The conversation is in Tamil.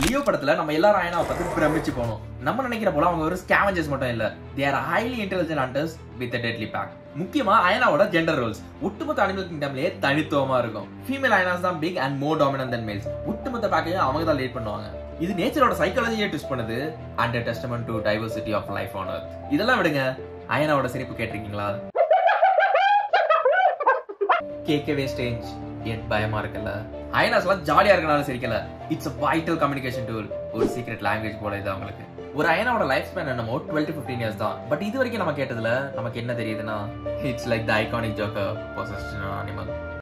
லியோ படத்துல நம்ம எல்லாரும் அயனாவை பத்தி பிரமிச்சு போனோம் நம்ம நினைக்கிற போல அவங்க ஒரு ஸ்கேவஞ்சர்ஸ் மட்டும் இல்ல they are highly intelligent hunters with deadly pack முக்கியமா அயனாவோட ஜெண்டர் ரோல்ஸ் ஒட்டுமொத்த அனிமல் கிங்டம்லயே தனித்துவமா இருக்கும் ஃபீமேல் அயனாஸ் தான் big and more dominant then males ஒட்டுமொத்த பேக்கையும் அவங்க தான் லீட் பண்ணுவாங்க இது நேச்சரோட சைக்காலஜியை ட்விஸ்ட் பண்ணுது and testament to diversity of life on earth இதெல்லாம் விடுங்க அயனாவோட சிரிப்பு கேட்டிருக்கீங்களா கேட்கவே ஸ்டேஞ்ச் எட் பயமா இருக்குல்ல அயனாஸ்லாம் ஜாலியா இருக்கனால சிரிக்கல it's a vital communication tool ஒரு சீக்ரெட் லாங்குவேஜ் போல இது அவங்களுக்கு ஒரு அயனாவோட லைஃப் ஸ்பேன் என்னமோ டுவெல் டு ஃபிஃப்டீன் இயர்ஸ் தான் பட் இது வரைக்கும் நம்ம கேட்டதுல நமக்கு என்ன தெரியுதுன்னா it's like the iconic joker possessed animal